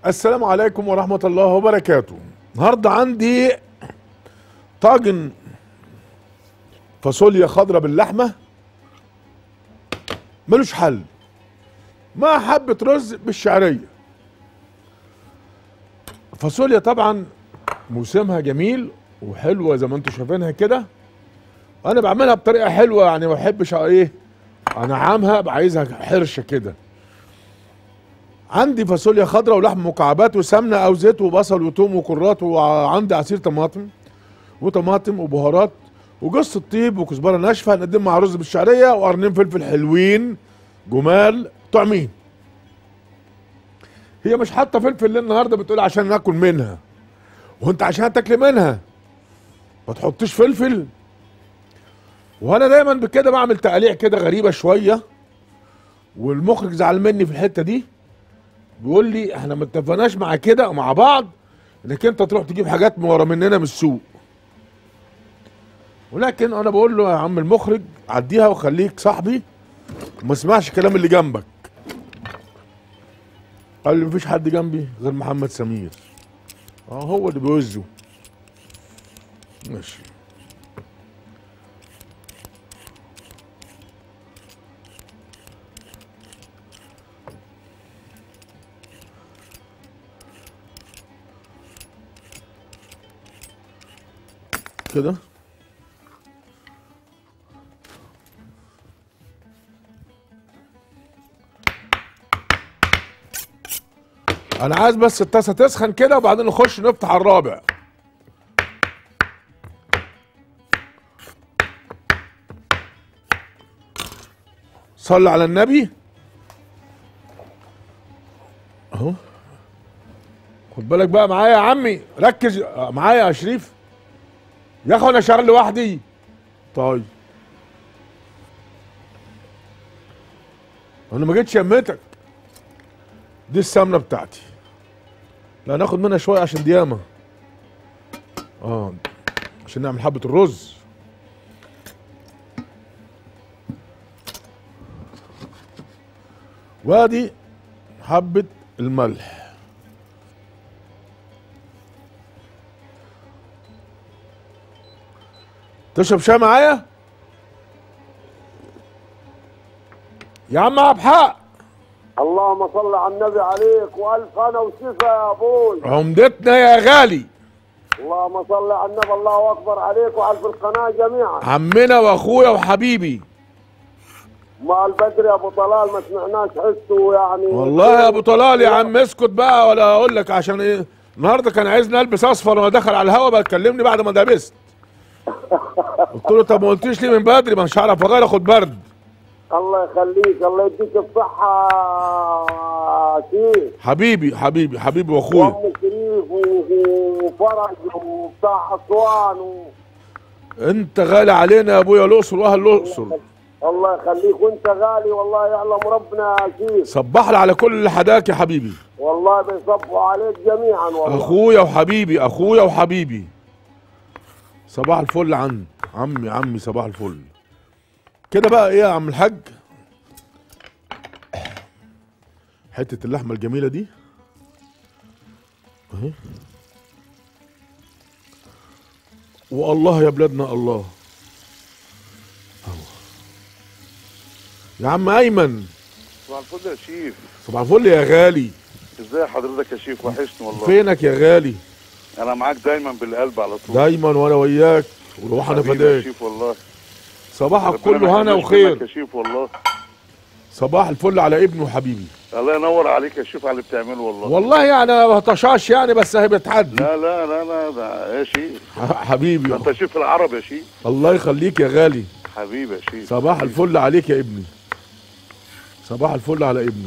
السلام عليكم ورحمة الله وبركاته النهاردة عندي طاجن فاصوليا خضراء باللحمة ملوش حل مع حبة رز بالشعرية فاصوليا طبعا موسمها جميل وحلوة زي ما انتم شايفينها كده انا بعملها بطريقة حلوة يعني ما بحبش ايه انعمها بعايزها حرشة كده عندي فاصوليا خضراء ولحم مكعبات وسمنه او زيت وبصل وثوم وكرات وعندي عصير طماطم وطماطم وبهارات وجوز الطيب وكزبره ناشفه هنقدمها مع رز بالشعريه وقرنين فلفل حلوين جمال طعمين هي مش حاطه فلفل ليه النهارده بتقول عشان ناكل منها وانت عشان تاكل منها ما تحطش فلفل وانا دايما بكده بعمل تقاليع كده غريبه شويه والمخرج زعل مني في الحته دي بيقول لي احنا ما اتفقناش مع كده مع بعض انك انت تروح تجيب حاجات من ورا مننا من السوق ولكن انا بقول له يا عم المخرج عديها وخليك صاحبي وما اسمعش كلام اللي جنبك قال لي مفيش حد جنبي غير محمد سمير اه هو اللي بيوزه ماشي كده انا عايز بس الطاسه تسخن كده وبعدين نخش نفتح الرابع صلي على النبي اهو خد بالك بقى معايا يا عمي ركز آه، معايا يا شريف يا اخي انا شغال لوحدي طيب انا ما جيتش يمتك دي السمنه بتاعتي لا ناخد منها شويه عشان دي ياما اه عشان نعمل حبه الرز وادي حبه الملح تشرب شاي معايا يا عم عبد حق اللهم صل على النبي عليك والف انا وشفا يا ابوي عمدتنا يا غالي اللهم صل على النبي الله اكبر عليك وعلى في القناه جميعا عمنا واخويا وحبيبي مع البدر يا ابو طلال ما سمعناش حسه يعني والله يا ابو طلال يا عم اسكت بقى ولا اقول لك عشان ايه النهارده كان عايزني البس اصفر وانا داخل على الهوا بقى تكلمني بعد ما لبست قلت له طب ما قلتيش ليه من بدري ما مش هعرف اغير اخد برد الله يخليك الله يديك الصحه شيخ حبيبي حبيبي حبيبي واخويا وام شريف و- وفرج وبتاع اسوان و... انت غالي علينا يا ابويا الاقصر واهل الاقصر الله يخليك وانت غالي والله يعلم ربنا يا شيخ صبح لي على كل اللي حداك يا حبيبي والله بيصبوا عليك جميعا والله اخويا وحبيبي اخويا وحبيبي صباح الفل عم عمي عمي صباح الفل كده بقى ايه يا عم الحاج حته اللحمه الجميله دي اهي والله يا بلادنا الله اهو يا عم ايمن صباح الفل يا شيف صباح الفل يا غالي ازاي حضرتك يا شيف وحشني والله فينك يا غالي انا معاك دايما بالقلب على طول دايما وانا وياك وروح انا حبيبي يا فداك شيف والله صباحك ربنا كله ما هنا يحرمناش وخير منك يا شيف والله صباح الفل على ابني وحبيبي الله ينور عليك يا شيف على اللي بتعمله والله والله يعني ما بطشاش يعني بس هي بتعدي لا لا لا لا ده يا شيف ح- حبيبي ده انت شيف العرب يا شيف الله يخليك يا غالي حبيبي يا شيف صباح الفل عليك يا ابني صباح الفل على ابني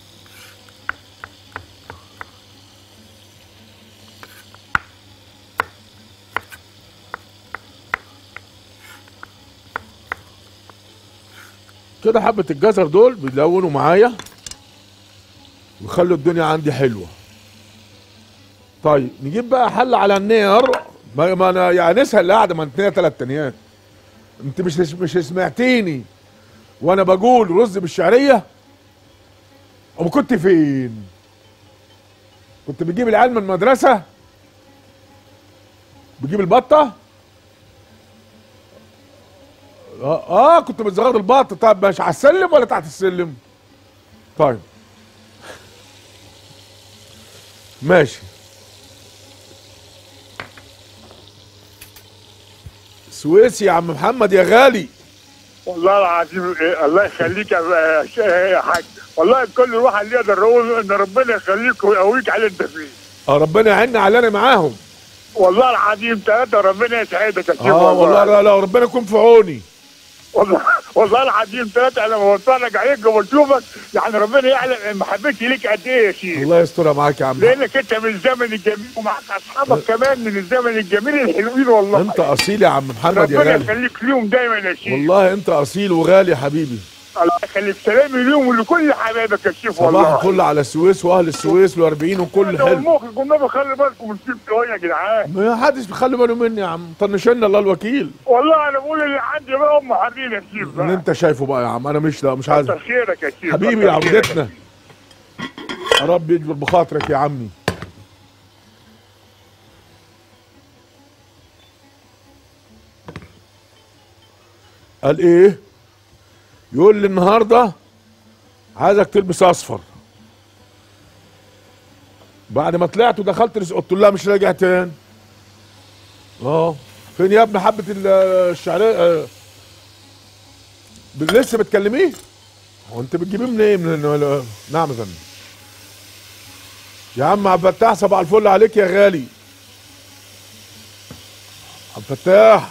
كده حبة الجزر دول بيلونوا معايا ويخلوا الدنيا عندي حلوة طيب نجيب بقى حل على النار ما ما انا يعني نسهل القعده ما انت ثلاث تنيات انت مش مش سمعتيني وانا بقول رز بالشعريه ام كنت فين كنت بتجيب العيال من المدرسه بتجيب البطه اه, آه كنت بتزغر البط طب ماشي على السلم ولا تحت السلم طيب ماشي سويسي يا عم محمد يا غالي والله العظيم إيه، الله يخليك يا ش- يا حاج والله كل واحد اللي يقدر يقول ان ربنا يخليك ويقويك على اللي انت فيه اه ربنا يعيننا علينا معاهم والله العظيم ثلاثة ربنا يسعدك يا شيخ اه والله لا لا ربنا يكون في عوني والله والله العظيم ثلاثة انا لما بتفرج عليك وبشوفك يعني ربنا يعلم محبتي ليك قد ايه يا شيخ الله يسترها معاك يا عم لانك انت من الزمن الجميل ومعاك اصحابك كمان من الزمن الجميل الحلوين والله انت اصيل يا عم محمد يا ربنا غالي يخليك ليهم دايما يا شيخ والله انت اصيل وغالي يا حبيبي الله يخليك سلامي ليهم ولكل حبايبك يا شيخ صباح والله الفل على السويس واهل السويس وال40 وكل لو حلو المخرج كنا بخلي بالكم من الشيف شويه يا جدعان ما حدش بيخلي باله مني يا عم طنشنا الله الوكيل والله انا بقول اللي عندي بقى هم حرين يا شيف اللي بقى انت شايفه بقى يا عم انا مش لا مش عايز كتر خيرك يا شيف حبيبي كتر يا خيرك. عودتنا يا رب يجبر بخاطرك يا عمي قال ايه يقول لي النهارده عايزك تلبس اصفر بعد ما طلعت ودخلت رس- قلت لها مش راجع تاني اه فين يا ابني حبه ال- الشعريه آه. لسه بتكلميه هو انت بتجيبيه منين من ولا نعم يا فندم يا عم عبد الفتاح صباح الفل عليك يا غالي عبد الفتاح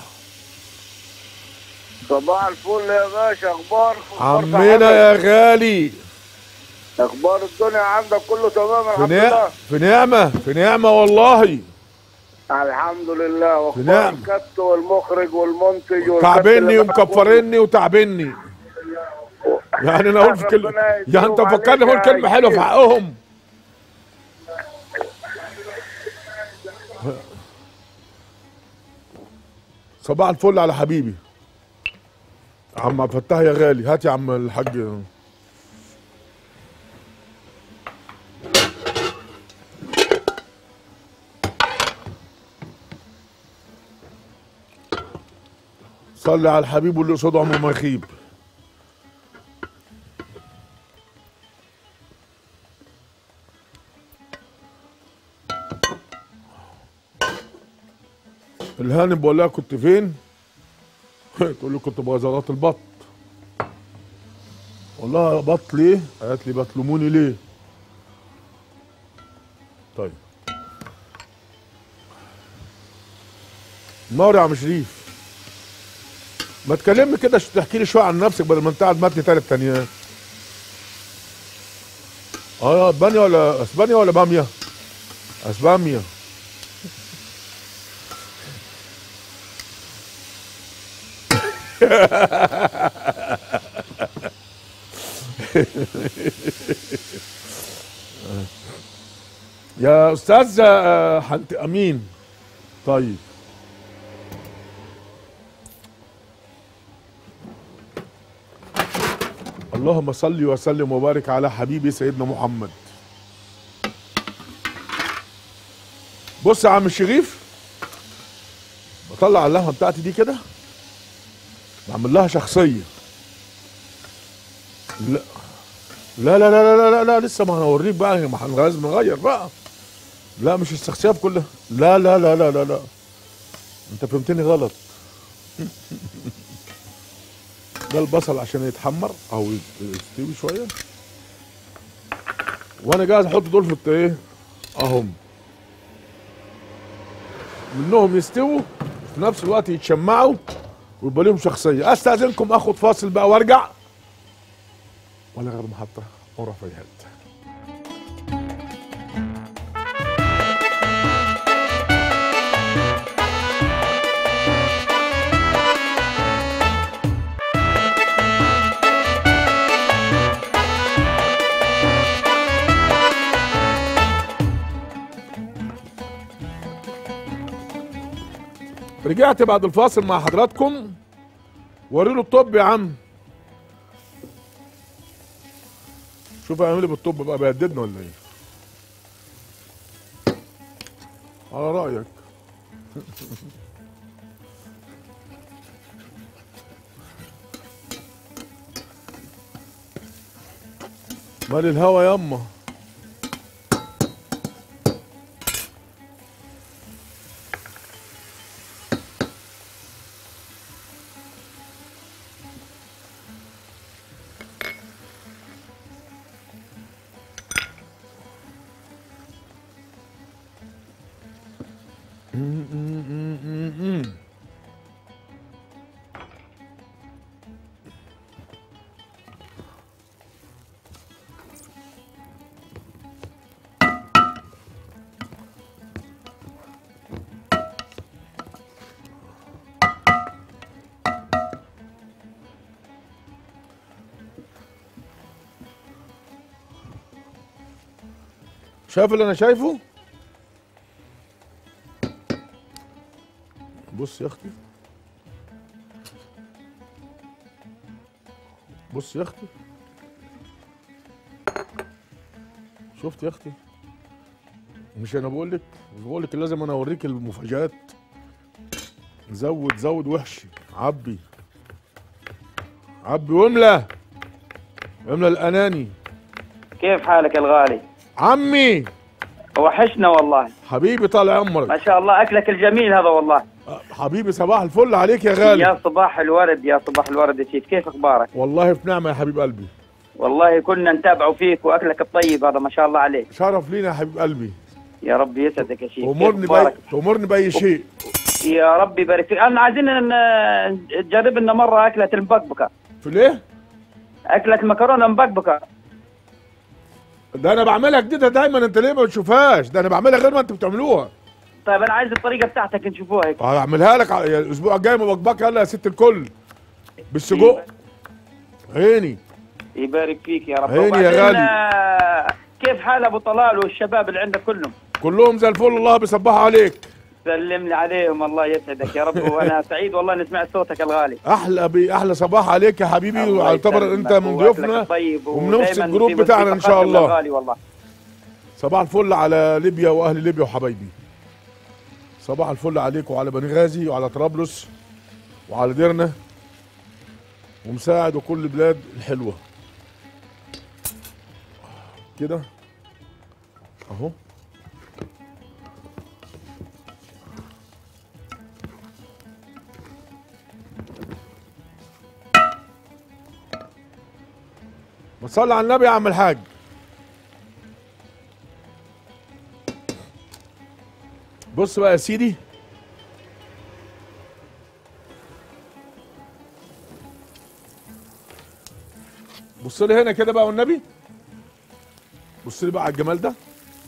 صباح الفل يا باشا اخبارك عمنا يا غالي اخبار الدنيا عندك كله تمام في الحمد نعمة لله في نعمة في نعمة والله الحمد لله واخبار نعم. الكابت والمخرج والمنتج والكابت تعبني اللي معاك ومكفرني وتعبني يعني انا اقول في كلمة ربنا يديهم يعني انت فكرني عليك اقول يا كلمة حلوة في كبير. حقهم صباح الفل على حبيبي عم عبد الفتاح يا غالي هات يا عم الحاج صلي على الحبيب واللي قصاده عمره ما يخيب الهانم بقول لها كنت فين؟ تقول لي كنت بوزارات البط والله بط ليه؟ قالت لي بتلوموني ليه؟ طيب نار يا عم شريف ما تكلمني كده ش- تحكي لي شويه عن نفسك بدل ما انت قاعد متني تلات تانيات اه اسبانيا ولا اسبانيا ولا باميه؟ اسبانيا يا استاذ آه، حنت امين طيب اللهم صل وسلم وبارك على حبيبي سيدنا محمد بص يا عم الشريف بطلع اللحمه بتاعتي دي كده بعمل لها شخصيه لا لا لا لا لا لا, لا لسه ما هنوريك بقى ما احنا لازم نغير بقى لا مش الشخصيه كلها لا لا لا لا لا لا انت فهمتني غلط ده البصل عشان يتحمر او يستوي شويه وانا جاهز احط دول في الت- ايه اهم منهم يستووا في نفس الوقت يتشمعوا ويبقى لهم شخصيه استاذنكم اخد فاصل بقى وارجع ولا غير محطه ونروح في أي حته رجعت بعد الفاصل مع حضراتكم وري له الطب يا عم شوف هيعمل ايه بالطب بقى بيهددنا ولا ايه على رايك مال الهوا ياما شايف اللي انا شايفه بص يا اختي بص يا اختي شفت يا اختي مش انا بقول لك بقول لك لازم انا اوريك المفاجآت زود زود وحش عبي عبي واملى املى الاناني كيف حالك يا الغالي؟ عمي وحشنا والله حبيبي طال عمرك ما شاء الله اكلك الجميل هذا والله حبيبي صباح الفل عليك يا غالي يا صباح الورد يا صباح الورد يا سيد كيف اخبارك؟ والله في نعمه يا حبيب قلبي والله كنا نتابعوا فيك واكلك الطيب هذا ما شاء الله عليك شرف لينا يا حبيب قلبي يا رب يسعدك يا شيخ تأمرني كيف بأي أخبارك؟ تأمرني بأي شيء يا رب يبارك فيك انا عايزين ن- تجرب لنا مره اكله المبكبكه في ليه؟ اكله مكرونه مبكبكه ده انا بعملها جديده دايما انت ليه ما بتشوفهاش ده انا بعملها غير ما انتوا بتعملوها طيب انا عايز الطريقه بتاعتك نشوفوها هيك هعملها لك ع- الاسبوع الجاي مبكبكه يلا يا ست الكل بالسجق عيني يبارك فيك يا رب عيني يا وبعدين، غالي. آه، كيف حال ابو طلال والشباب اللي عندك كلهم؟ كلهم زي الفل الله بيصبحوا عليك سلم لي عليهم الله يسعدك يا رب وانا سعيد والله اني سمعت صوتك الغالي احلى بي احلى صباح عليك يا حبيبي الله واعتبر يسلمك انت من وأكلك ضيوفنا طيب ومن نفس ودايماً الجروب في بتاعنا ان شاء مفاجآت الله الغالي والله صباح الفل على ليبيا واهل ليبيا وحبايبي صباح الفل عليك وعلى بنغازي وعلى طرابلس وعلى ديرنا ومساعد وكل البلاد الحلوه كده اهو ما تصلي على النبي يا عم الحاج بص بقى يا سيدي بص لي هنا كده بقى والنبي بص لي بقى على الجمال ده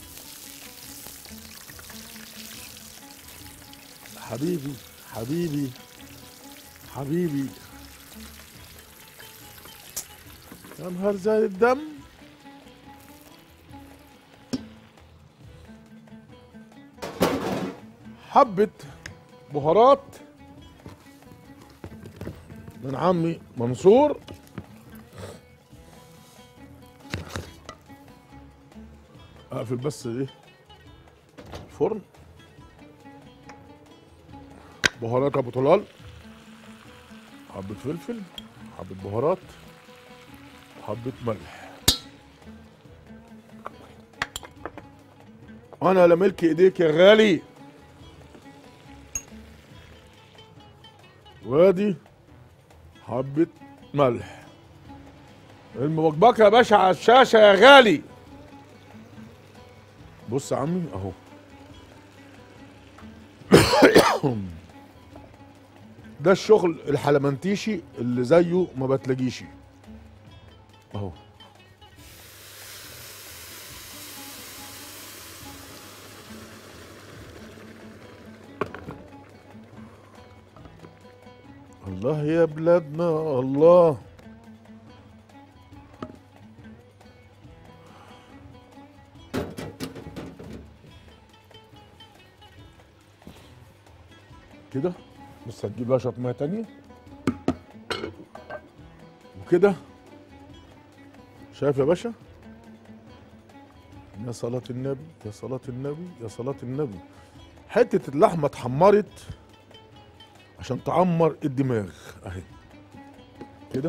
حبيبي حبيبي حبيبي يا نهار زي الدم حبة بهارات من عمي منصور اقفل بس ايه الفرن بهارات ابو طلال حبة فلفل حبة بهارات وحبة ملح انا لا ملك ايديك يا غالي وادي حبة ملح المبكبكة يا باشا على الشاشة يا غالي بص يا عمي اهو ده الشغل الحلمنتيشي اللي زيه ما بتلاقيش اهو الله يا بلادنا الله كده بص هتجيب بقى شويه ميه تانية وكده شايف يا باشا يا صلاة النبي يا صلاة النبي يا صلاة النبي حته اللحمه اتحمرت عشان تعمر الدماغ اهي كده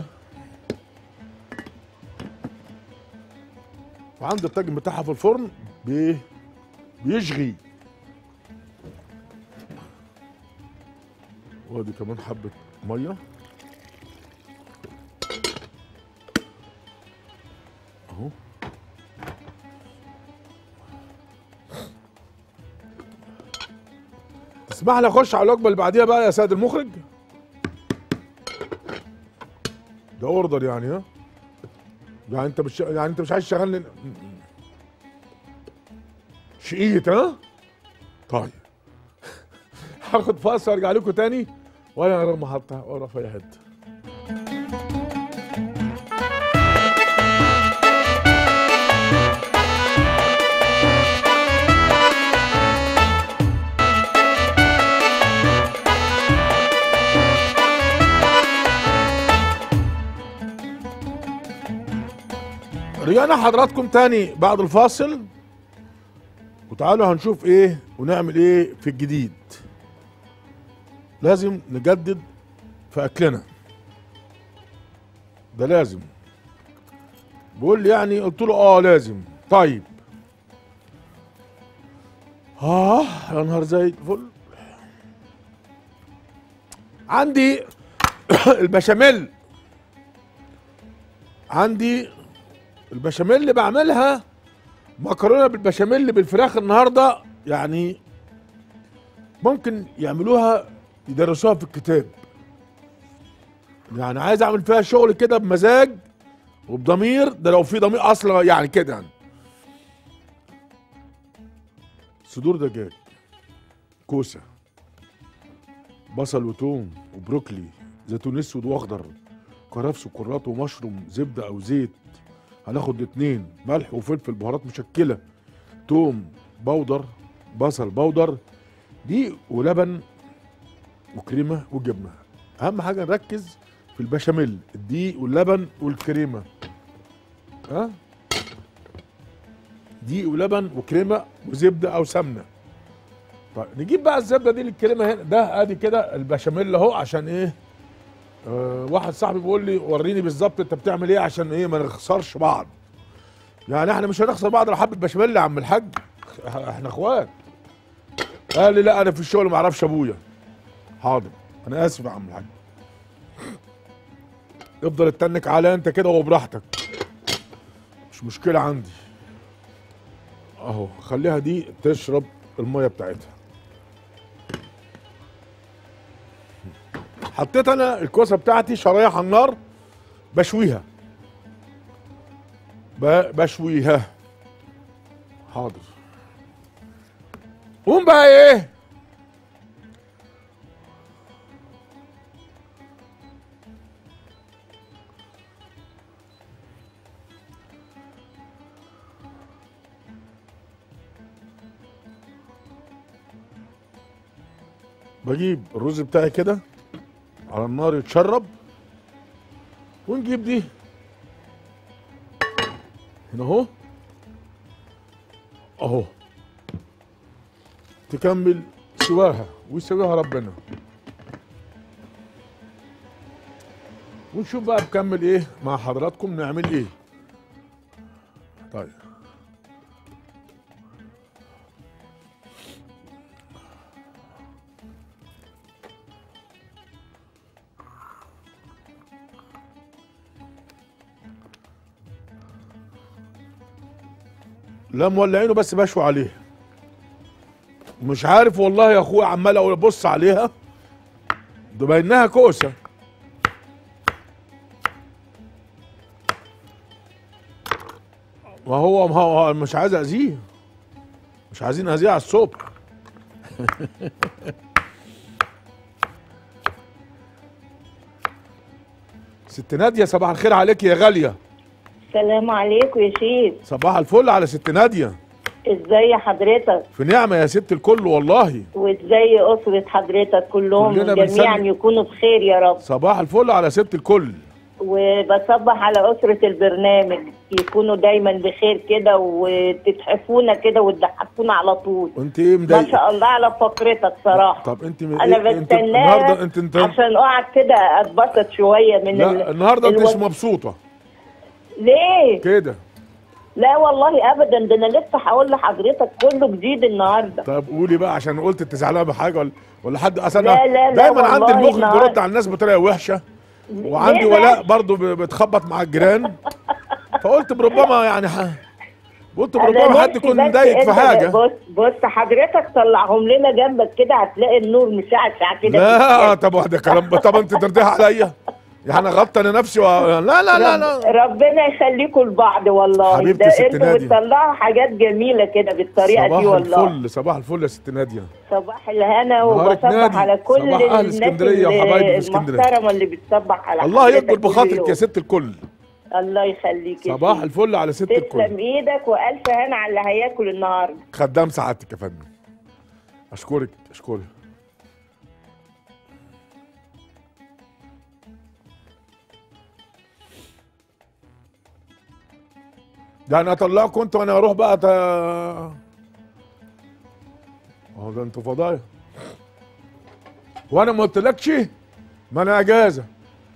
وعند الطاجن بتاعها في الفرن بي بيشغي وادي كمان حبه ميه اهو تسمح لي اخش على الوجبه اللي بعديها بقى يا سيد المخرج ده اوردر يعني ها يعني انت مش يعني انت مش عايز تشغلني شقيت ها طيب هاخد فاصل وارجع لكم تاني ولا غير محطه ولا في اي حته رجعنا حضراتكم تاني بعد الفاصل وتعالوا هنشوف ايه ونعمل ايه في الجديد لازم نجدد في اكلنا ده لازم بيقول لي يعني قلت له اه لازم طيب اه يا نهار زي الفل عندي البشاميل عندي البشاميل اللي بعملها مكرونه بالبشاميل بالفراخ النهارده يعني ممكن يعملوها يدرسوها في الكتاب يعني عايز اعمل فيها شغل كده بمزاج وبضمير ده لو في ضمير اصلا يعني كده يعني صدور دجاج كوسه بصل وتوم وبروكلي زيتون اسود واخضر كرفس وكرات ومشروم زبده او زيت هناخد اتنين ملح وفلفل بهارات مشكله توم بودر بصل بودر دي ولبن وكريمه وجبنه اهم حاجه نركز في البشاميل الدقيق واللبن والكريمه ها دقيق ولبن وكريمه وزبده او سمنه طيب نجيب بقى الزبده دي للكريمه هنا ده ادي كده البشاميل اهو عشان ايه آه واحد صاحبي بيقول لي وريني بالظبط انت بتعمل ايه عشان ايه ما نخسرش بعض يعني احنا مش هنخسر بعض لو حبه بشاميل يا عم الحاج احنا اخوات قال لي لا انا في الشغل ما اعرفش ابويا حاضر انا اسف يا عم الحاج افضل اتنك عليا انت كده وبراحتك مش مشكله عندي اهو خليها دي تشرب الميه بتاعتها حطيت انا الكوسه بتاعتي شرايح على النار بشويها ب- بشويها حاضر قوم بقى ايه بجيب الرز بتاعي كده على النار يتشرب ونجيب دي هنا اهو اهو تكمل سواها ويسويها ربنا ونشوف بقى بكمل ايه مع حضراتكم نعمل ايه طيب لا مولعينه بس بشوي عليه مش عارف والله يا اخويا عمال اقول ابص عليها ده باينها كوسه ما هو ما هو مش عايز اذيه مش عايزين اذيه على الصبح ست ناديه صباح الخير عليك يا غاليه السلام عليكم يا شيخ صباح الفل على ست ناديه ازاي حضرتك في نعمه يا ست الكل والله وازاي اسره حضرتك كلهم كلنا جميعا بنسلم. يكونوا بخير يا رب صباح الفل على ست الكل وبصبح على أسرة البرنامج يكونوا دايما بخير كده وتتحفونا كده وتضحكونا على طول وانت ايه ما مضايق شاء الله على فقرتك صراحة طب انت أنا إيه- انت بستناها النهارده انت انت عشان أقعد كده أتبسط شوية من ال... لا النهارده انت مش الوص- مبسوطه ليه؟ كده لا والله أبدا ده أنا لسه هقول لحضرتك كله جديد النهاردة طب قولي بقى عشان قلت انت زعلانه بحاجه ولا ولا حد اصل لا، أنا لا، لا، دايما عندي والله المخرج النهاردة. بيرد على الناس بطريقه وحشه وعندي ليه ولاء بس؟ برضو ب- بتخبط مع الجيران فقلت بربما يعني ح... قلت أنا بربما حد نفسي يكون بس مضايق في أنت حاجه بص بص حضرتك طلعهم لنا جنبك كده هتلاقي النور مشعشع كده في لا الشاشة. طب ده كلام طب انت ترضيها عليا يعني غلطت انا نفسي و... لا لا لا لا رب- ربنا يخليكم لبعض والله حبيبتي ده ست انتوا نادية. بتطلعوا حاجات جميله كده بالطريقه صباح دي والله الفل صباح الفل يا ست ناديه صباح الهنا نهارك وبصبح نادي. على كل صباح أهل الناس اسكندرية اللي- وحبايبي في اسكندرية. المحترمه اللي بتصبح على الله حضرتك يكبر كل بخاطرك يوم. يا ست الكل الله يخليك يا صباح سيدي. الفل على ست الكل تسلم ايدك والف هنا على اللي هياكل النهارده خدام سعادتك يا فندم اشكرك اشكرك ده انا اطلعكم انتوا وانا اروح بقى ت... اهو ده انتوا فضايا وانا ما قلتلكش ما انا اجازه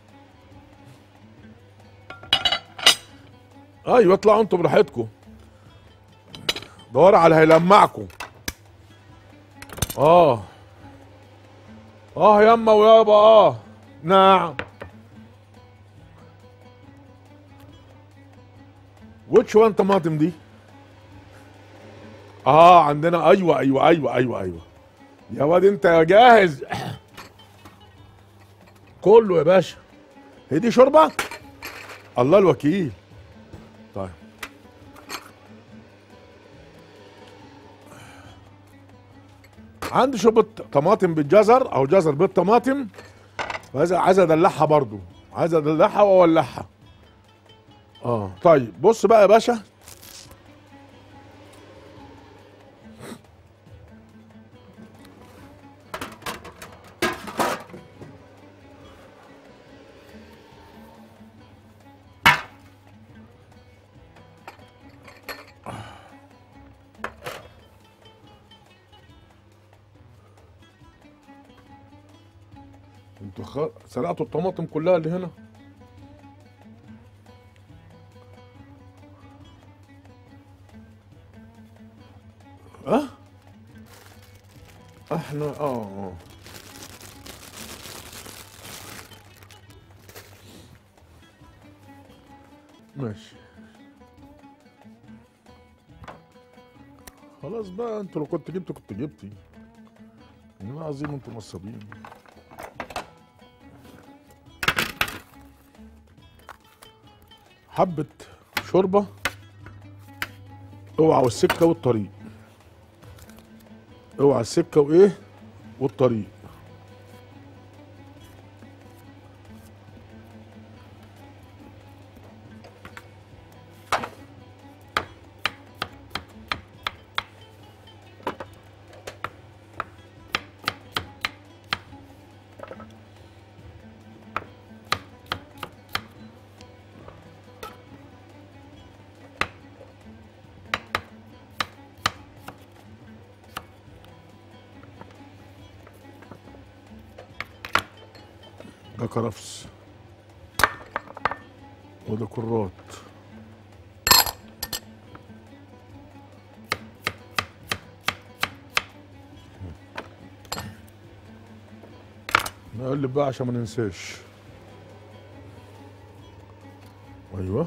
ايوه اطلعوا انتوا براحتكم دور على هيلمعكم اه اه يما ويابا اه نعم وش وان طماطم دي اه عندنا ايوه ايوه ايوه ايوه ايوه يا واد انت جاهز كله يا باشا هي دي شوربه الله الوكيل طيب عندي شوربه طماطم بالجزر او جزر بالطماطم عايز عايز ادلعها برضو عايز ادلعها واولعها اه طيب بص بقى يا باشا انتوا خ... سرقتوا الطماطم كلها اللي هنا اه احنا اه اه ماشي خلاص بقى انتوا لو كنت جبت كنت جبتي والله العظيم انتوا نصابين حبة شوربة اوعى والسكة والطريق اوعى السكة وايه والطريق ده كرفس وده كرات نقلب بقى عشان ما ننساش ايوه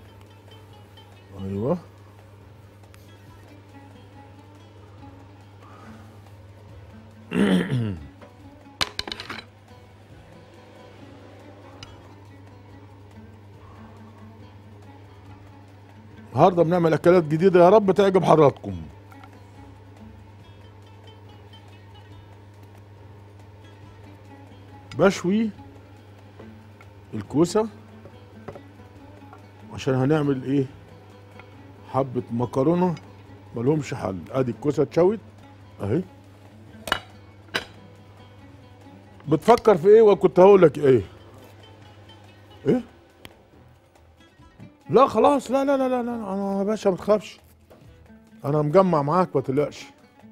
ايوه النهارده بنعمل اكلات جديده يا رب تعجب حضراتكم بشوي الكوسه عشان هنعمل ايه حبه مكرونه ملهمش حل ادي الكوسه اتشوت اهي بتفكر في ايه وكنت هقول لك ايه ايه لا خلاص لا لا لا لا, لا انا يا باشا ما تخافش انا مجمع معاك ما تقلقش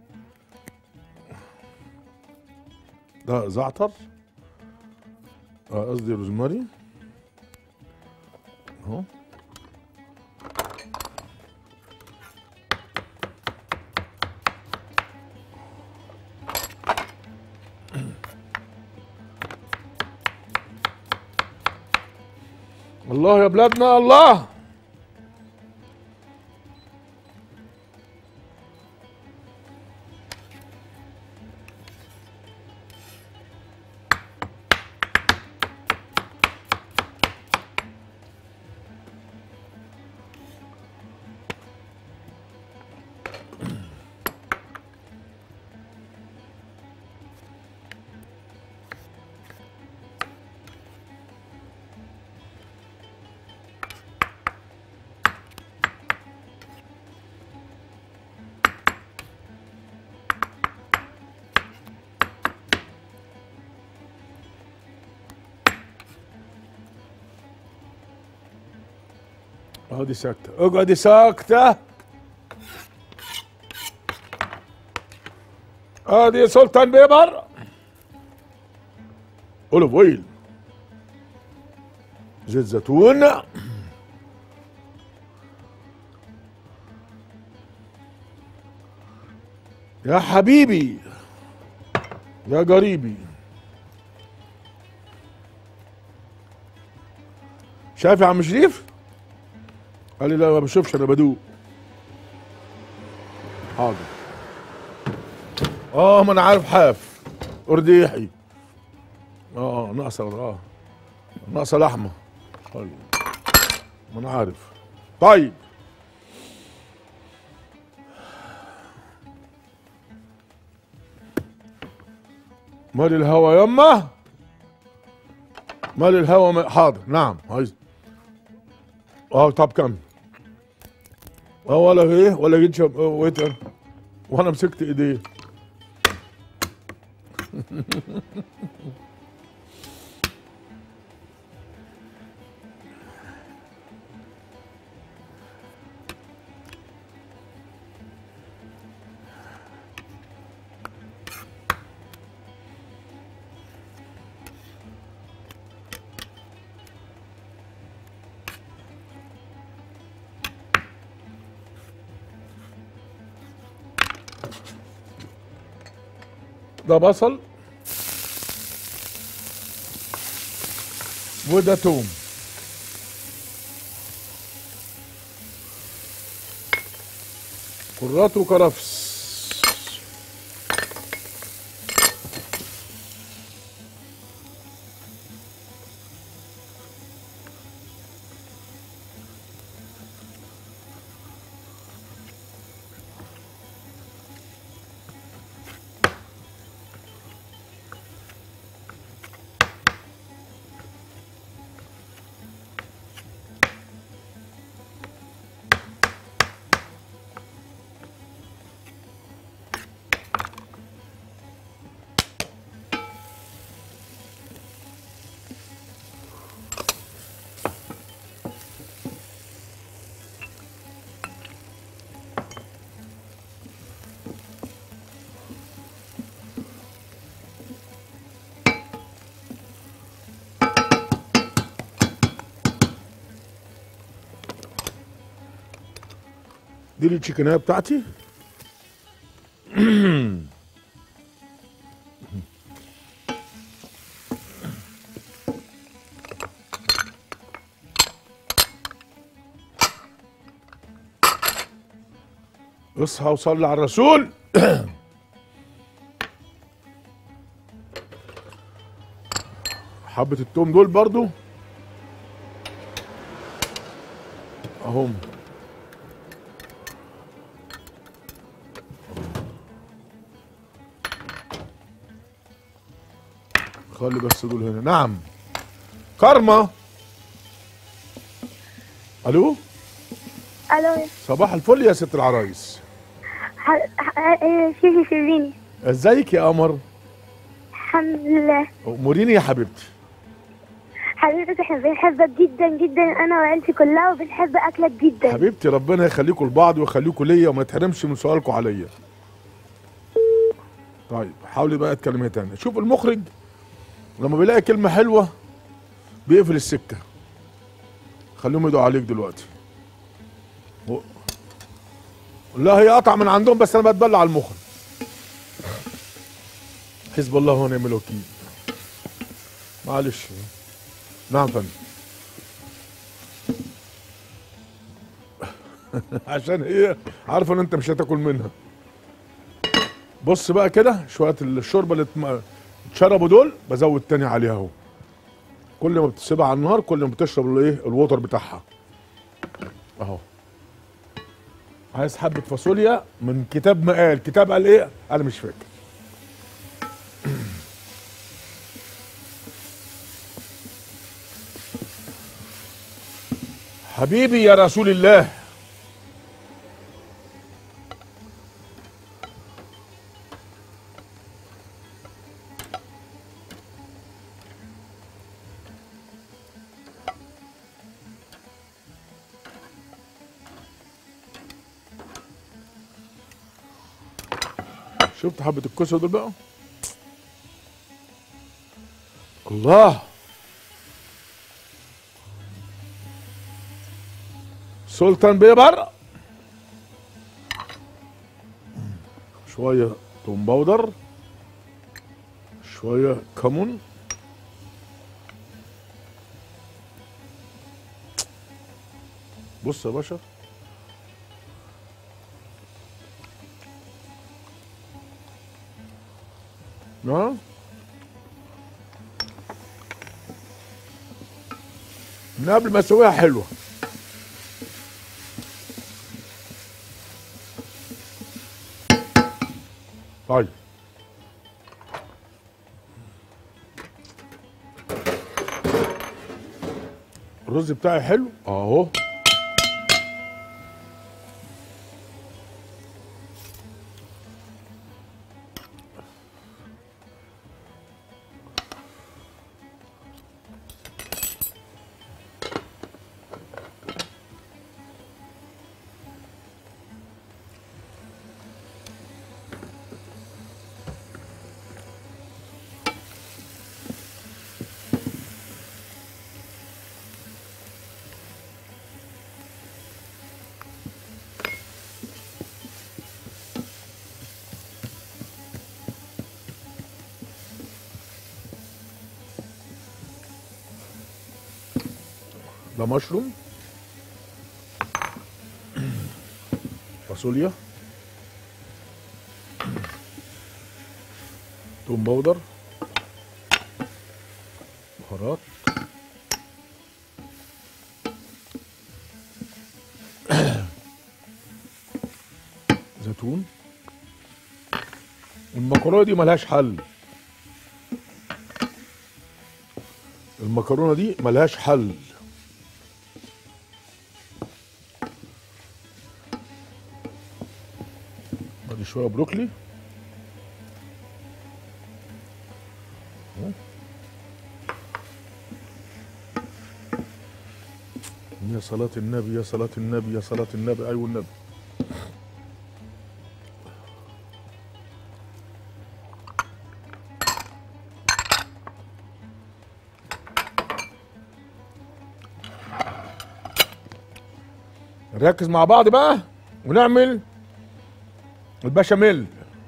ده زعتر آه، قصدي روزماري اهو الله يا بلادنا الله اقعدي ساكتة اقعدي ساكتة ادي سلطان بيبر اوليف اويل زيت زيتون يا حبيبي يا قريبي شايف يا عم شريف قال لي لا ما بشوفش انا بدوق حاضر اه ما انا عارف حاف ارديحي اه ناقصه اه ناقصه لحمه حلو ما انا عارف طيب مال الهوا يما مال الهوا ما- حاضر نعم عايز اه طب كم اه ولا ايه ولا جيت شب... آه، ويتر وانا مسكت ايديه ده بصل وده توم كرات وكرفس دي التشيكنيه بتاعتي اصحى وصلي على الرسول حبة التوم دول برضو اهم خلي بس دول هنا نعم كارما الو الو صباح الفل يا ست العرايس ح- ح- آه، شيخي شربيني ازيك يا قمر الحمد لله اموريني يا حبيبتي حبيبتي احنا بنحبك جدا جدا انا وعيلتي كلها وبنحب اكلك جدا حبيبتي ربنا يخليكم لبعض ويخليكم ليا وما يتحرمش من سؤالكم عليا طيب حاولي بقى تكلمي تاني شوف المخرج لما بيلاقي كلمة حلوة بيقفل السكة خليهم يدعوا عليك دلوقتي و- لا هي قطع من عندهم بس انا بتبلع على المخرج حزب الله ونعم الوكيل معلش نعم فندم عشان هي عارفه ان انت مش هتاكل منها بص بقى كده شويه الشوربه اللي اتم- اتشربوا دول بزود تاني عليها اهو كل ما بتسيبها على النار كل ما بتشرب الايه الوتر بتاعها اهو عايز حبه فاصوليا من كتاب ما قال كتاب قال ايه انا مش فاكر حبيبي يا رسول الله شفت حبة الكوسة دول بقى الله سلطان بيبر شوية توم باودر شوية كمون بص يا باشا نعم من قبل ما اسويها حلوه طيب الرز بتاعي حلو اهو ده مشروم فاصوليا توم باودر بهارات زيتون المكرونه دي ملهاش حل المكرونه دي ملهاش حل ادي شويه بروكلي أهو. يا صلاة النبي يا صلاة النبي يا صلاة النبي أيوة النبي نركز مع بعض بقى ونعمل البشاميل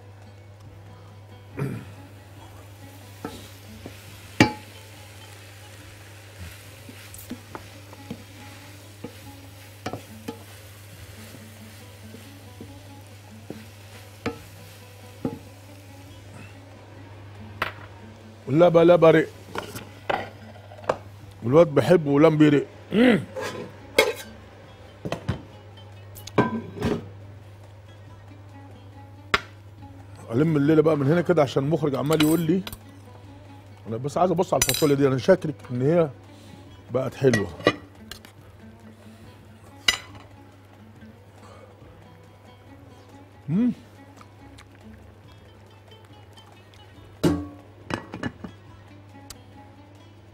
لبا لبا رق الواد بحبه ولم بيرق الم الليله بقى من هنا كده عشان المخرج عمال يقول لي انا بس عايز ابص على الفاصوليا دي انا شاكك ان هي بقت حلوه مم.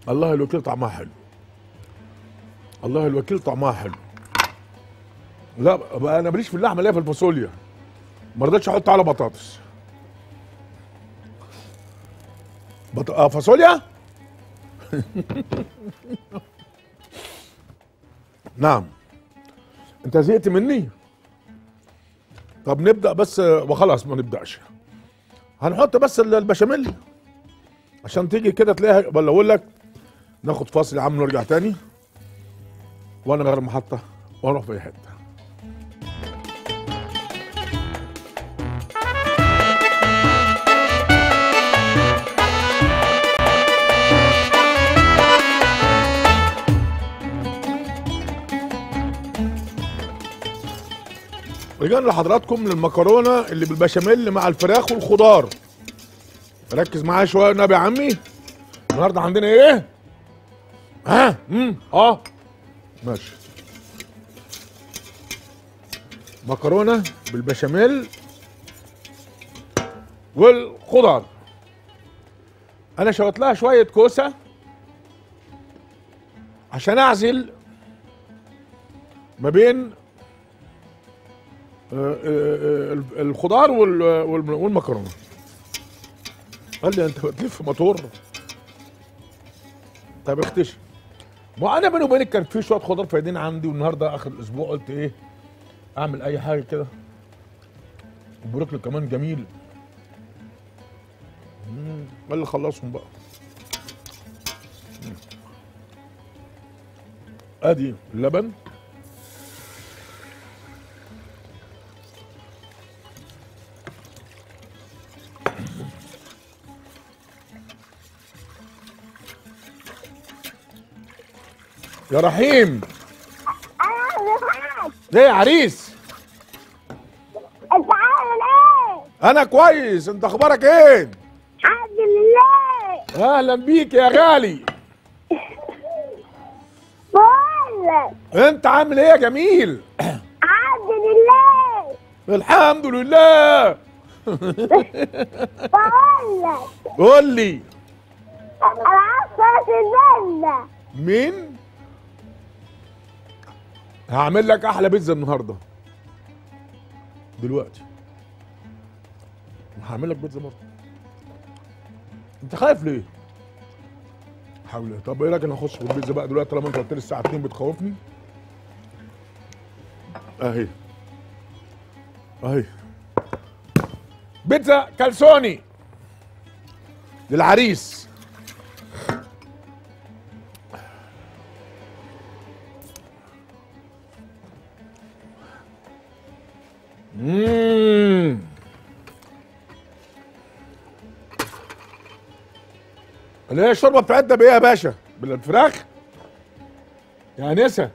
الله الوكيل طعمها حلو الله الوكيل طعمها حلو لا بقى انا ماليش في اللحمه اللي هي في الفاصوليا ما رضيتش احط على بطاطس بط... آه فاصوليا نعم انت زهقت مني طب نبدا بس وخلاص ما نبداش هنحط بس ال- البشاميل عشان تيجي كده تلاقيها ولا اقول لك ناخد فاصل يا عم نرجع تاني وانا غير محطه واروح في أي حته رجعنا لحضراتكم للمكرونه اللي بالبشاميل مع الفراخ والخضار ركز معايا شويه النبي يا عمي النهارده عندنا ايه ها امم اه ماشي مكرونه بالبشاميل والخضار انا شوت لها شويه كوسه عشان اعزل ما بين آه، آه، آه، الخضار وال- وال- والمكرونه قال لي انت بتلف موتور طب اختشي ما انا بيني وبينك كان في شويه خضار فايدين عندي والنهارده اخر الاسبوع قلت ايه اعمل اي حاجه كده البروكلي كمان جميل مم، قال لي خلصهم بقى مم. ادي اللبن يا رحيم ليه يا عريس انت عامل ايه؟ انا كويس انت اخبارك ايه الحمد لله اهلا بيك يا غالي بقول لك انت عامل ايه يا جميل الحمد لله الحمد لله بقول لك قول لي العصر في الجنة مين هعمل لك احلى بيتزا النهارده دلوقتي هعمل لك بيتزا برضه انت خايف ليه حاول إيه؟ طب ايه رايك انا اخش في البيتزا بقى دلوقتي طالما انت قلت لي الساعه 2 بتخوفني اهي اهي بيتزا كالسوني للعريس مم. اللي هي الشوربه بتاعتنا بايه يا باشا؟ بالفراخ؟ يا انسه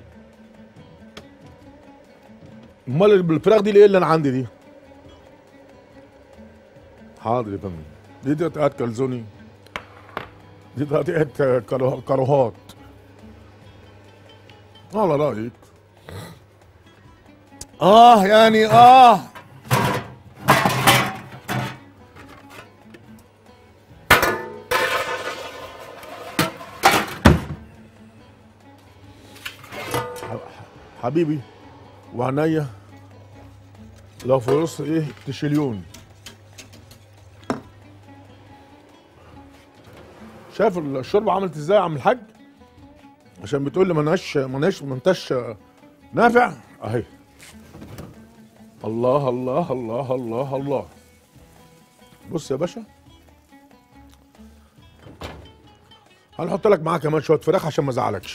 امال اللي بالفراخ دي ايه اللي انا عندي دي؟ حاضر يا فندم دي تقطيعات كالزوني دي تقطيعات كارو- كاروهات على رايك اه يعني اه حبيبي وعنيا لو في نص ايه تشيليون شايف الشوربه عملت ازاي يا عم الحاج عشان بتقول لي مناش مناش منتش نافع اهي الله الله الله الله الله بص يا باشا هنحط لك معاه كمان شويه فراخ عشان ما ازعلكش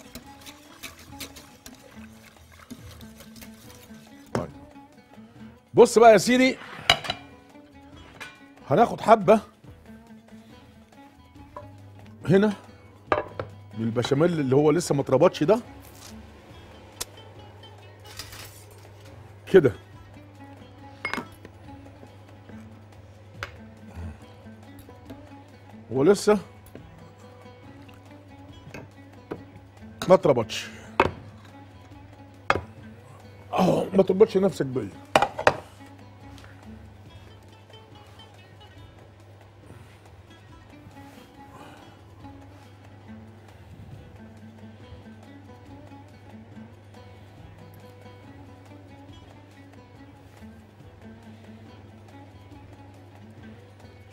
طيب. بص بقى يا سيدي هناخد حبه هنا من البشاميل اللي هو لسه ما اتربطش ده كده هو لسه ما اتربطش اهو ما تربطش نفسك بيا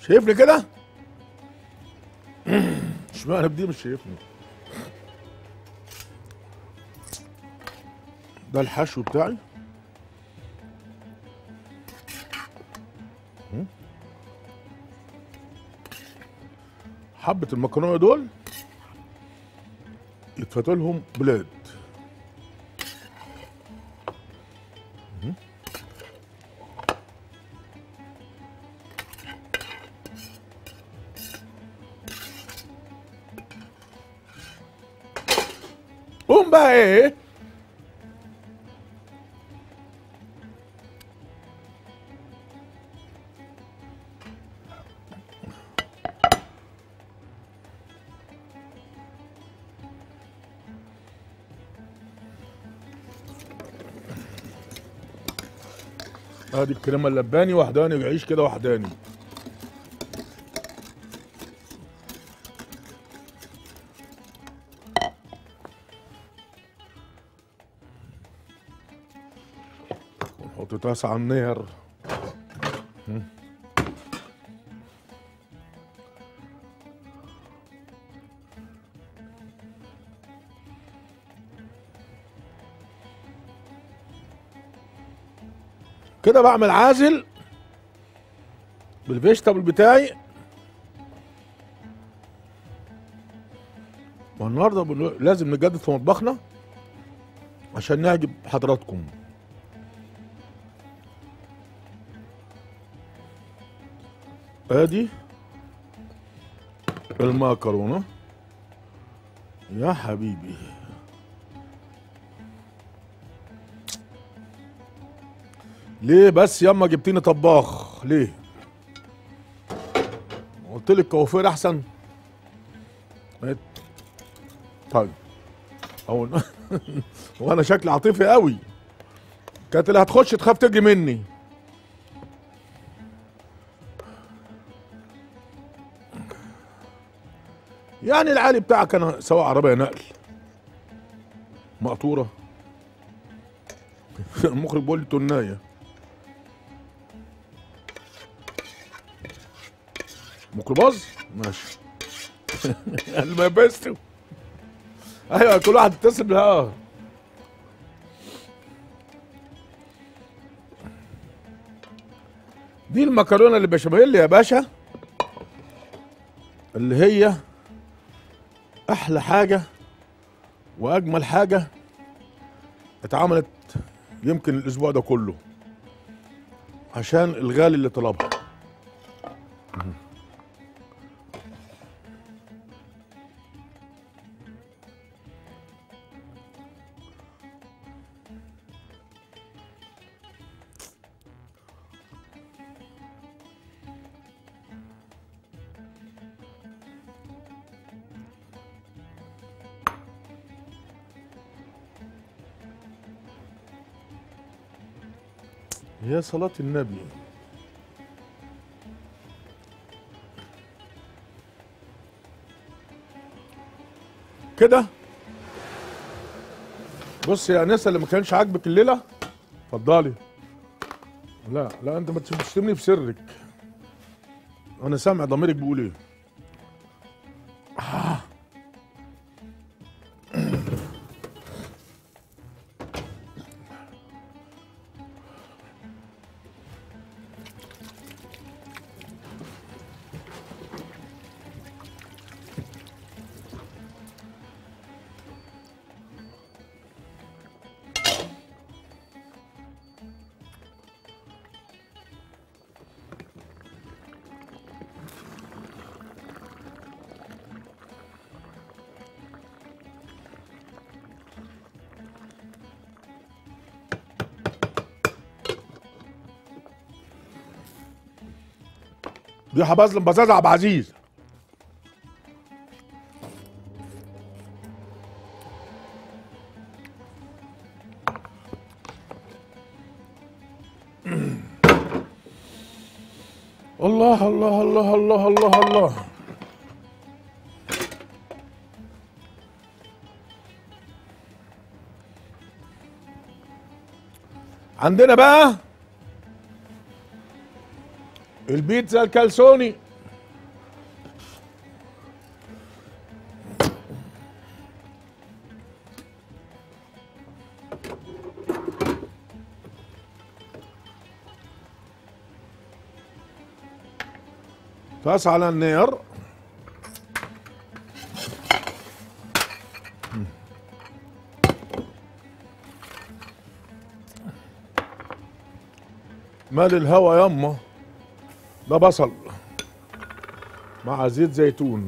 شايفني كده اشمعنى بدي مش شايفني ده الحشو بتاعي مم. حبة المكرونة دول يتفتوا لهم بلاد مم. قوم بقى ايه ادي الكريمه اللباني وحداني ويعيش كده وحداني ونحط طاسه على النار مم. كده بعمل عازل بالفيجيتابل بتاعي والنهارده بنقول- لازم نجدد في مطبخنا عشان نعجب حضراتكم ادي المكرونه يا حبيبي ليه بس ياما جبتيني طباخ ليه قلت لك كوافير احسن قالت طيب او وانا شكلي عاطفي قوي كانت اللي هتخش تخاف تجي مني يعني العالي بتاعك انا سواء عربيه نقل مقطوره المخرج بيقول لي تنايه ميكروباص ماشي ما بستو ايوه كل واحد يتصل بها دي المكرونه اللي بشاميل يا باشا اللي هي احلى حاجه واجمل حاجه اتعملت يمكن الاسبوع ده كله عشان الغالي اللي طلبها يا صلاة النبي كده بص يا انسه اللي ما كانش عاجبك الليله اتفضلي لا لا انت ما تشتمني بسرك انا سامع ضميرك بيقول ايه آه. دي حبازل بزاز عبد العزيز الله الله الله الله الله الله عندنا بقى البيتزا الكالسوني طاس على النار مال الهوا يما ده بصل مع زيت زيتون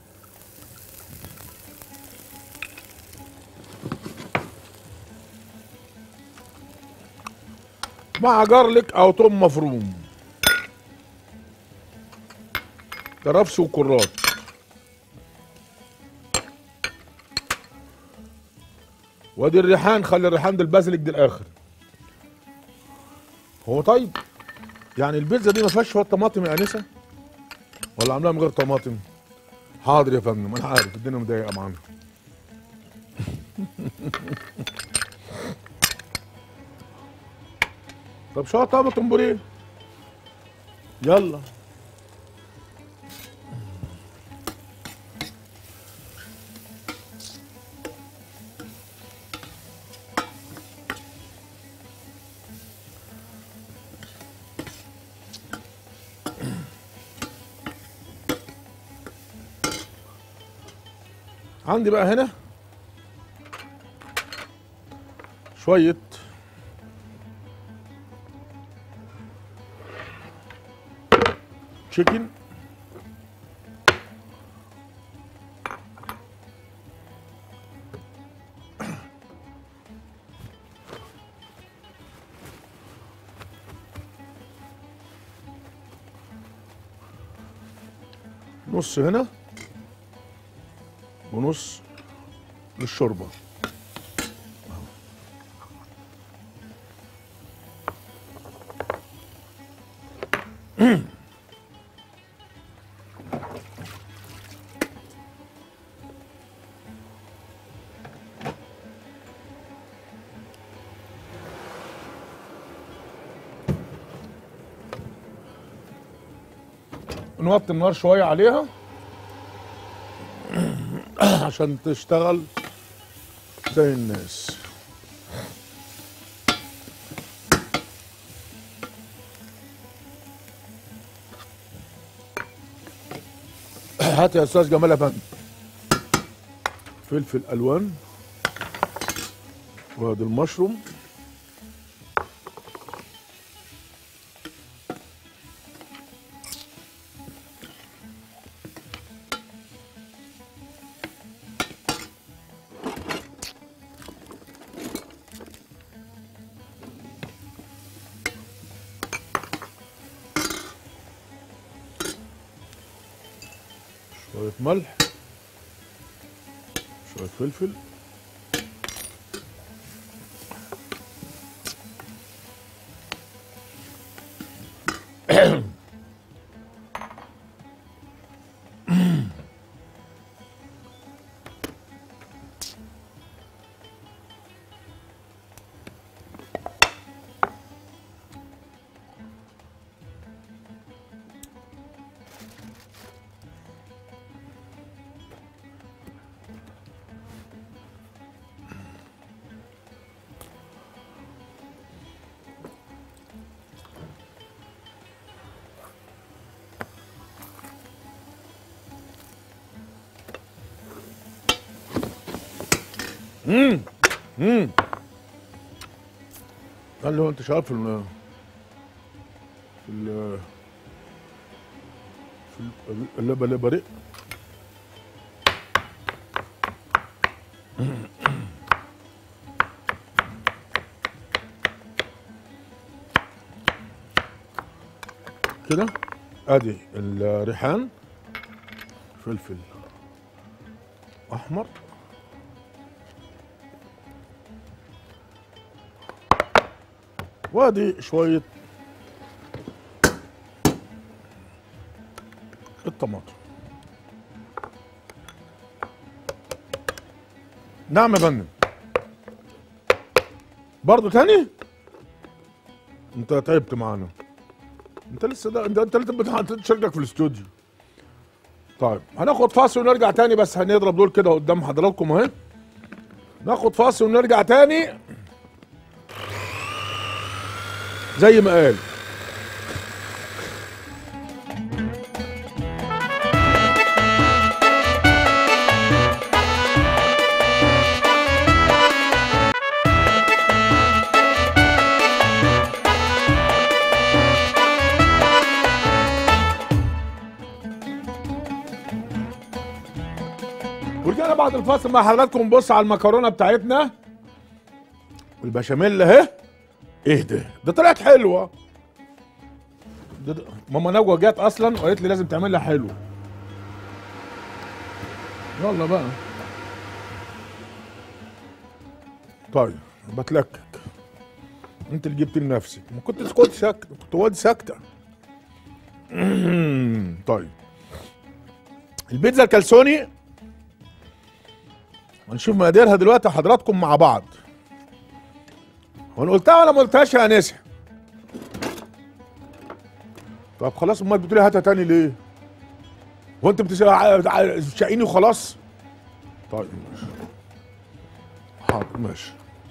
مع جارليك او توم مفروم كرفس وكرات وادي الريحان خلي الريحان ده البازليك دي الاخر هو طيب يعني البيتزا دي ما فيهاش شويه طماطم يا انسه ولا عاملاها من غير طماطم حاضر يا فندم انا عارف الدنيا مضايقه معانا طب شويه طماطم بوريه يلا عندي بقى هنا شوية تشيكن نص هنا ونص للشوربه نوطي النار شويه عليها عشان تشتغل زي الناس هات يا استاذ جمال افندي فلفل الوان وادي المشروم شوية ملح شوية فلفل امم امم قال له انت شغال في ال في ال في اللبه لبريء كده ادي الريحان فلفل احمر وادي شوية الطماطم نعم يا فندم برضه تاني انت تعبت معانا انت لسه ده انت انت لسه بتحط شركك في الاستوديو طيب هناخد فاصل ونرجع تاني بس هنضرب دول كده قدام حضراتكم اهي ناخد فاصل ونرجع تاني زي ما قال ورجعنا بعد الفاصل مع حضراتكم نبص على المكرونه بتاعتنا والبشاميل اهي ايه ده ده طلعت حلوه ده ده ماما نجوى جت اصلا وقالت لي لازم تعملها حلو يلا بقى طيب بتلكك انت اللي جبت لنفسك ما كنت تسكت ساكت كنت واد ساكته طيب البيتزا الكالسوني هنشوف مقاديرها دلوقتي حضراتكم مع بعض وانا قلتها ولا ما قلتهاش يا انسه طب خلاص امال بتقولي هاتها تاني ليه هو انت بتشقيني وخلاص طيب ماشي حاضر ماشي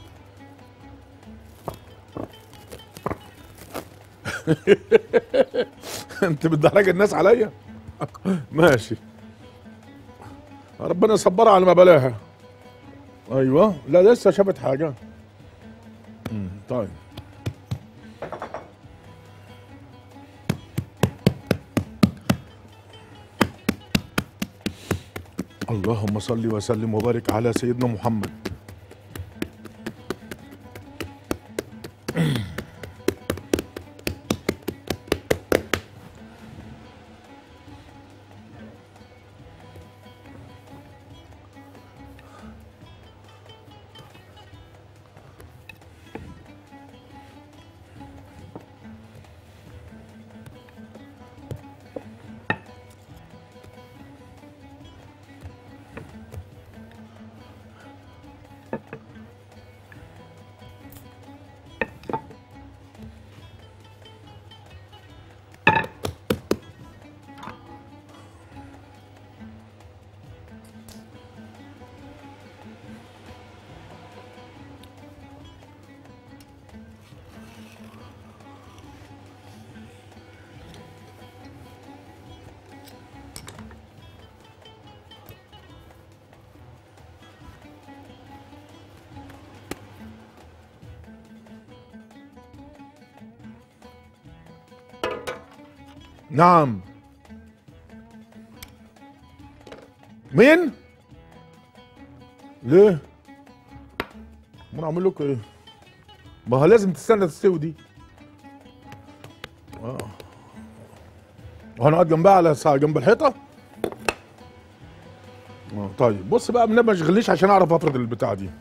انت بتدرج الناس عليا ماشي ربنا يصبرها على ما بلاها ايوه لا لسه شافت حاجه مم، طيب اللهم صل وسلم وبارك على سيدنا محمد نعم مين؟ ليه؟ ما انا اعمل لكم ايه؟ ما هو لازم تستنى تستوي دي اه وهنقعد جنبها على ساعة جنب الحيطة؟ اه طيب بص بقى ما تشغلنيش عشان اعرف افرض البتاع دي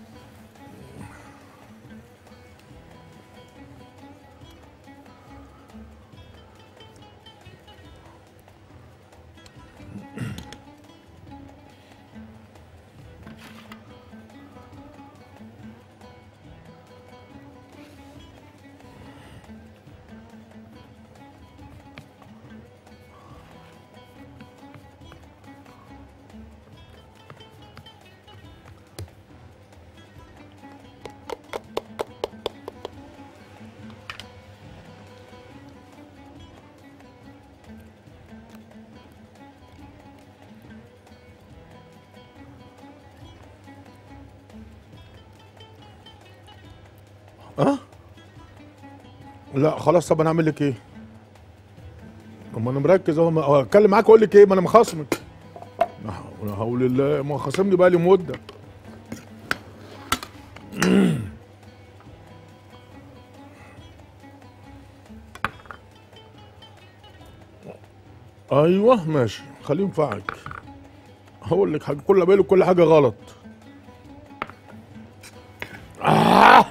اه لا خلاص طب انا اعمل لك ايه اما انا مركز اهو ما- اتكلم معاك اقول لك ايه ما انا مخاصمك لا حول ولا حول الله ما خاصمني بقى لي مده ايوه ماشي خليه ينفعك هقول لك حاجه كل بالك كل حاجه غلط آه.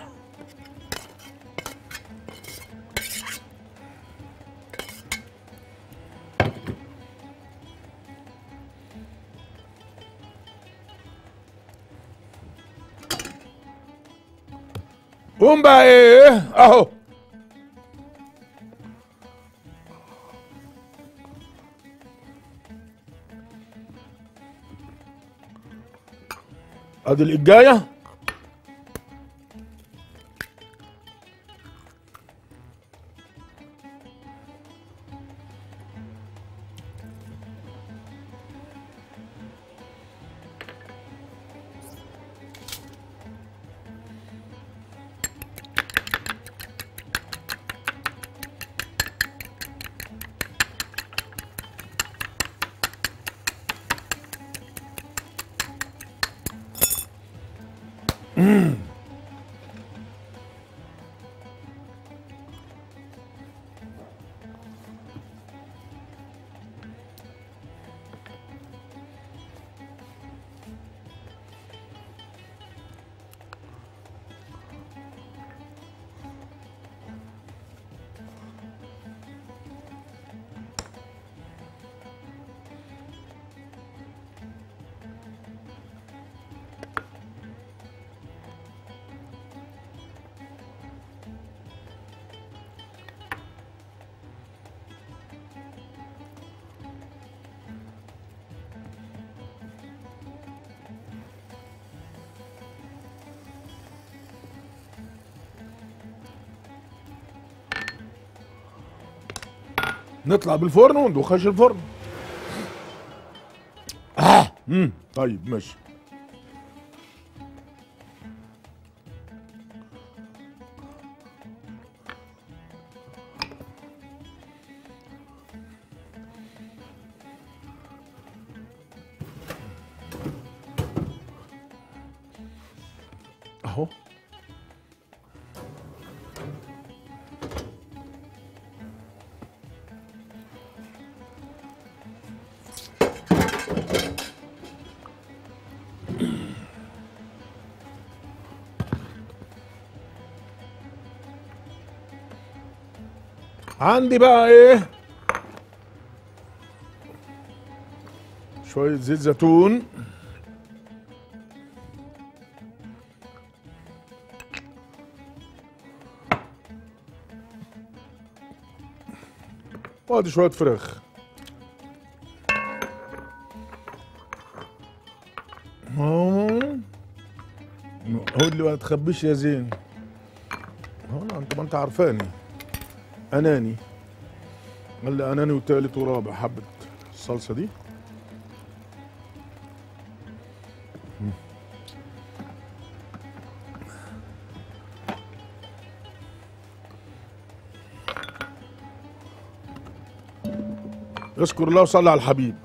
قوم بقى ايه اهو ادي الإجاية نطلع بالفرن وندخش الفرن اه امم طيب ماشي اهو عندي بقى ايه شوية زيت زيتون وادي شوية فراخ أهو. قول لي ما تخبيش يا زين هو انت ما انت عارفاني اناني قال لي اناني وتالت ورابع حبه الصلصه دي مم. اذكر الله وصلي على الحبيب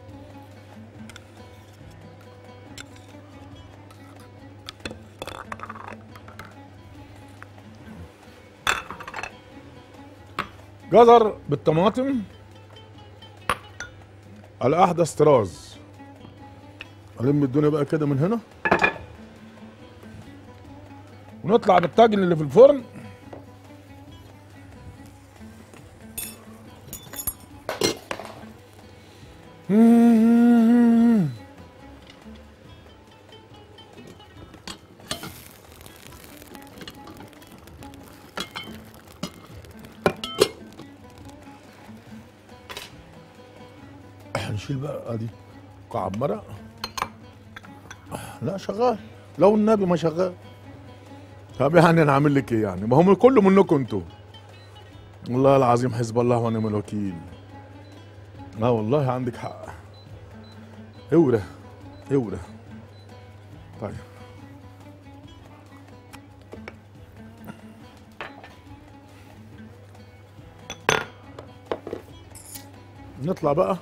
جزر بالطماطم على احدث طراز الم الدنيا بقى كده من هنا ونطلع بالطاجن اللي في الفرن نشيل بقى ادي مكعب مرق لا شغال لو النبي ما شغال طب يعني انا عامل لك ايه يعني ما هم كله منكم انتوا والله العظيم حزب الله ونعم الوكيل لا والله عندك حق اورة اورة طيب نطلع بقى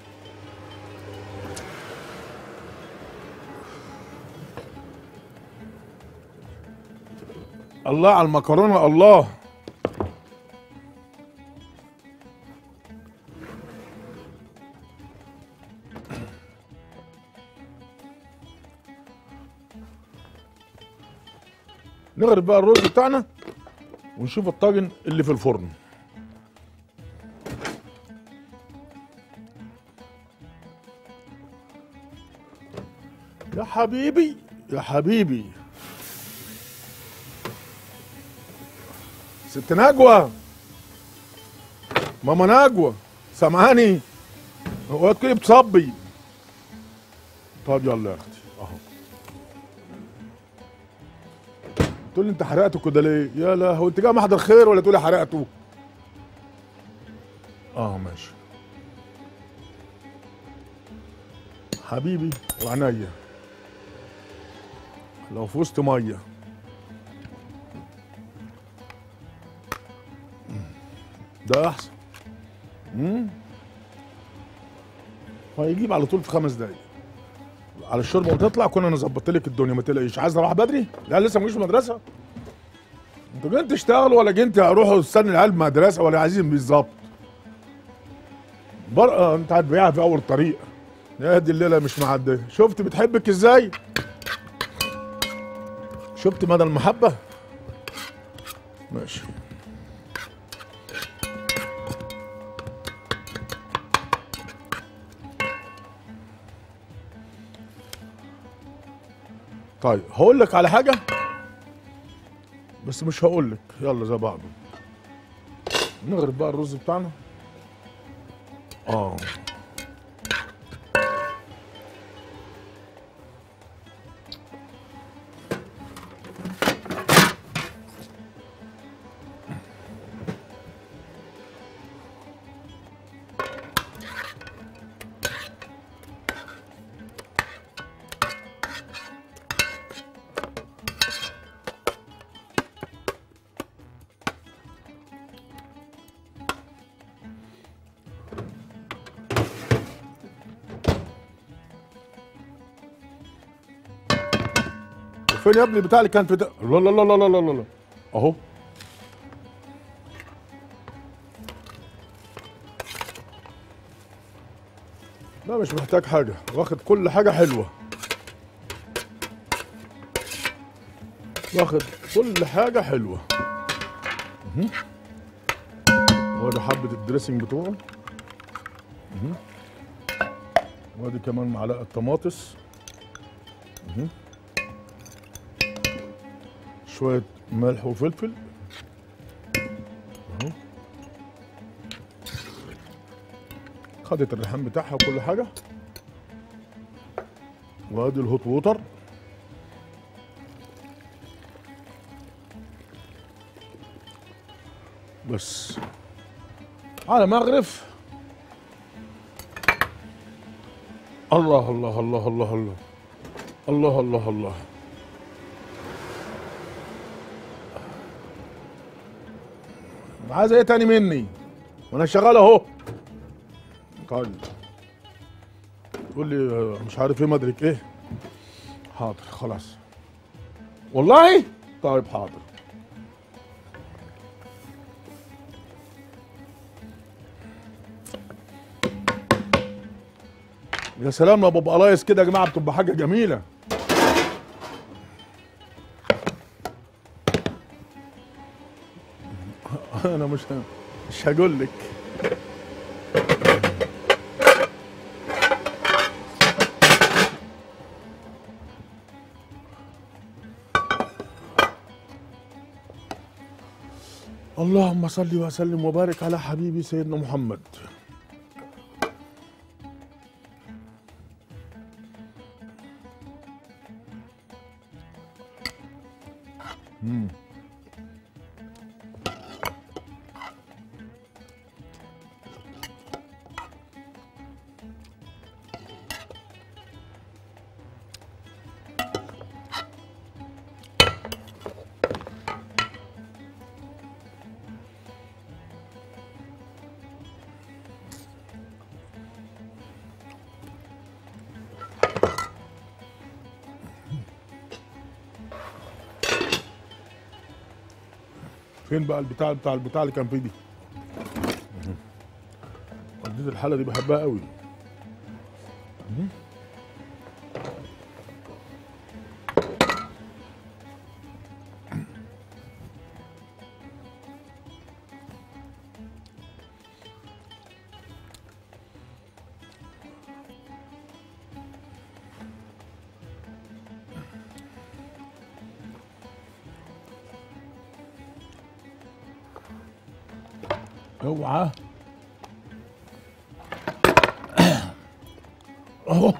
الله على المكرونه الله نغرب بقى الرز بتاعنا ونشوف الطاجن اللي في الفرن يا حبيبي يا حبيبي ست نجوى ماما نجوى سامعاني هو تكوني بتصبي طب يلا يا اختي اهو تقول لي انت حرقته كده ليه يا لا هو انت جاي محضر خير ولا تقولي حرقته اه ماشي حبيبي وعنيا لو في وسط ميه ده احسن امم هيجيب على طول في خمس دقايق على الشوربه وتطلع كنا نظبط لك الدنيا ما تلاقيش عايز اروح بدري لا لسه ما جيش المدرسه انتوا جايين تشتغلوا ولا جايين تروحوا تستنوا العيال مدرسه ولا عايزين بالظبط برقه انت هتبيعها في اول الطريق يا دي الليله مش معديه شفت بتحبك ازاي شفت مدى المحبه ماشي طيب هقول لك على حاجه بس مش هقول لك يلا زي بعض نغرب بقى الرز بتاعنا اه فين يا ابني بتاع اللي كان في ده لا لا لا لا لا لا لا اهو لا مش محتاج حاجة واخد كل حاجة حلوة واخد كل حاجة حلوة مهم. وادي حبة الدريسنج بتوعه مهم. وادي كمان معلقة طماطس مهم. شوية ملح وفلفل اهو خدت الريحان بتاعها وكل حاجة وادي الهوت ووتر بس على مغرف الله الله الله الله الله الله الله الله عايز ايه تاني مني وانا شغال اهو طيب تقول لي آه، مش عارف ايه مدرك ايه حاضر خلاص والله طيب حاضر يا سلام يا بابا قلايص كده يا جماعه بتبقى حاجه جميله انا مش مش هقول لك اللهم صل وسلم وبارك على حبيبي سيدنا محمد فين بقى البتاع بتاع البتاع اللي كان فيه دي والدتي الحاله دي بحبها قوي اوعى اهو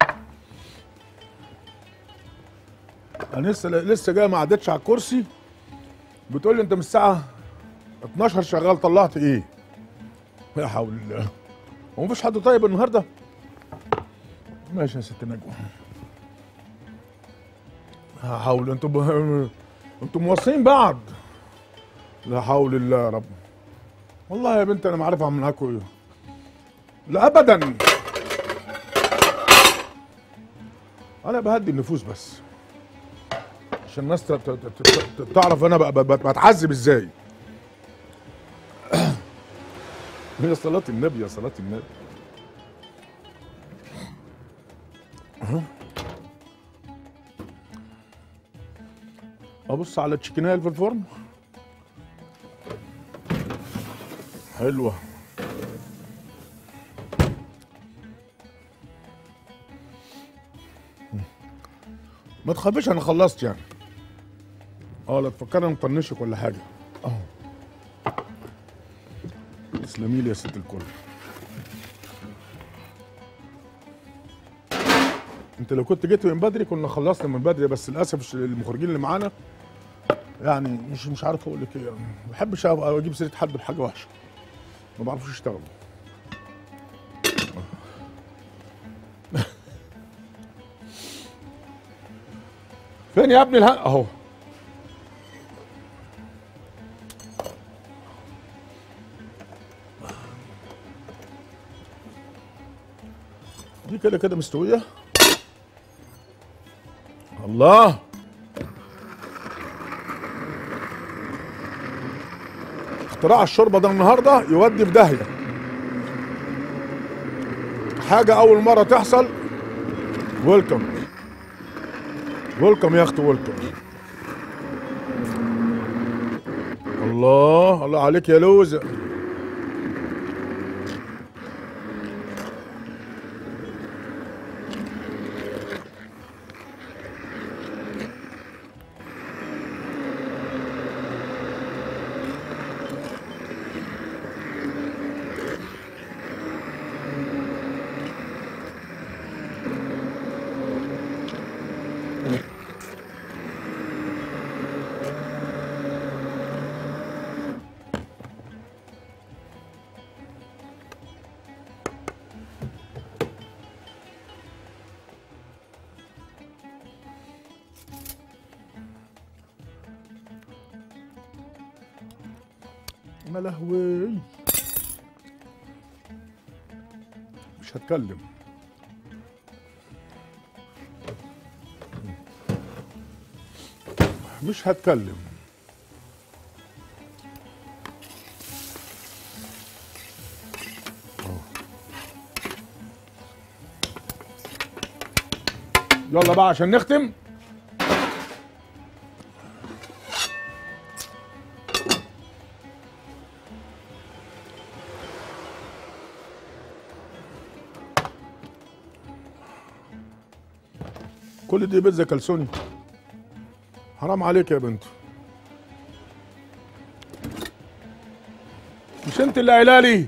انا لسه لسه جاي ما عدتش على الكرسي بتقول لي انت من الساعه 12 شغال طلعت ايه لا حول الله هو مفيش حد طيب النهارده ماشي يا ست نجوى لا حول انتوا ب... انتوا موصين بعض لا حول الله يا رب والله يا بنت انا ما عارف اعمل معاكوا ايه لا ابدا انا بهدي النفوس بس عشان الناس ت- ت- ت- ت- تعرف انا ب- ب- ب- بتعذب ازاي يا صلاة النبي يا صلاة النبي أهو. ابص على التشيكنيه اللي في الفرن حلوه ما تخافيش انا خلصت يعني اه لا تفكرني مطنشك ولا حاجه اهو تسلمي لي يا ست الكل انت لو كنت جيت من بدري كنا خلصنا من بدري بس للاسف الش- المخرجين اللي معانا يعني مش مش عارف اقول لك ايه يعني ما بحبش ابقى اجيب سيره حد بحاجه وحشه ما بعرفوش يشتغلوا فين يا ابني الهن اهو دي كده كده مستويه الله اختراع الشوربه ده النهارده يودي في داهيه حاجه اول مره تحصل ويلكم ويلكم يا اختي ويلكم الله الله عليك يا لوزه ما لهوي مش هتكلم مش هتكلم يلا بقى عشان نختم كل دي بيتزا كلسوني حرام عليك يا بنت مش انت اللي قايله لي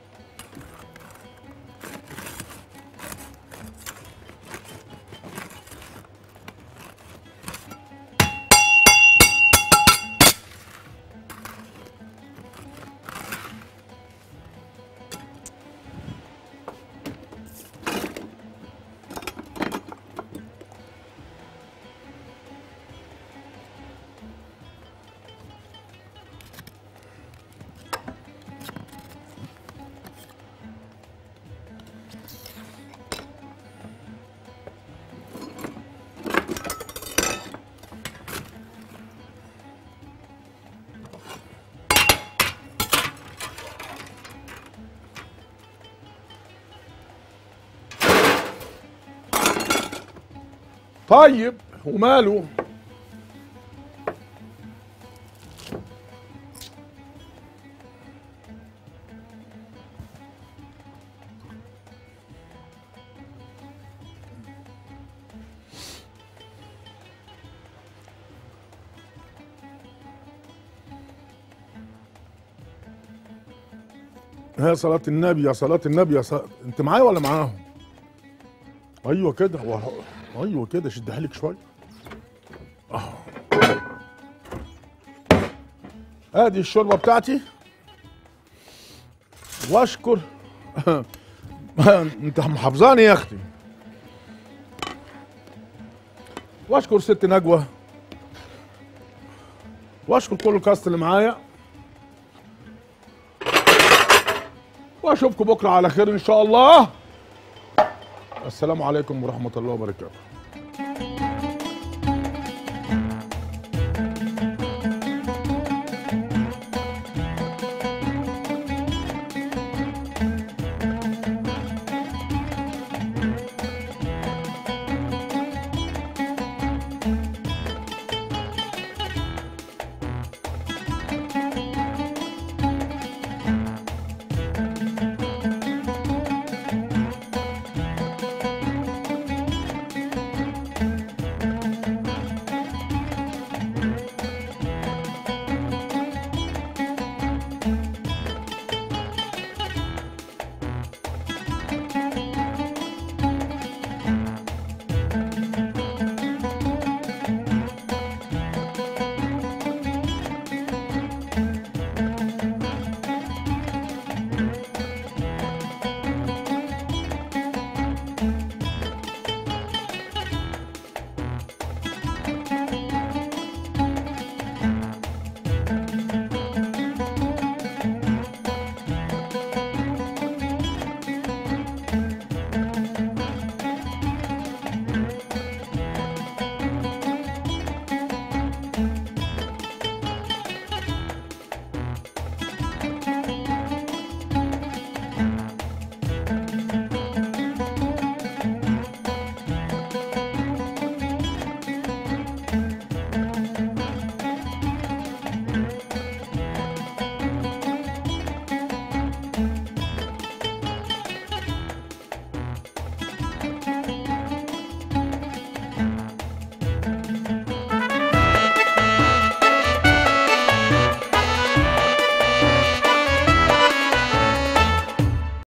طيب وماله يا صلاة النبي يا صلاة النبي يا صلاة انت معايا ولا معاهم؟ ايوه كده و- ايوه كده شدها لك شويه أهو. ادي الشوربه بتاعتي واشكر انت محافظاني يا اختي واشكر ست نجوى واشكر كل الكاست اللي معايا واشوفكم بكره على خير ان شاء الله السلام عليكم ورحمه الله وبركاته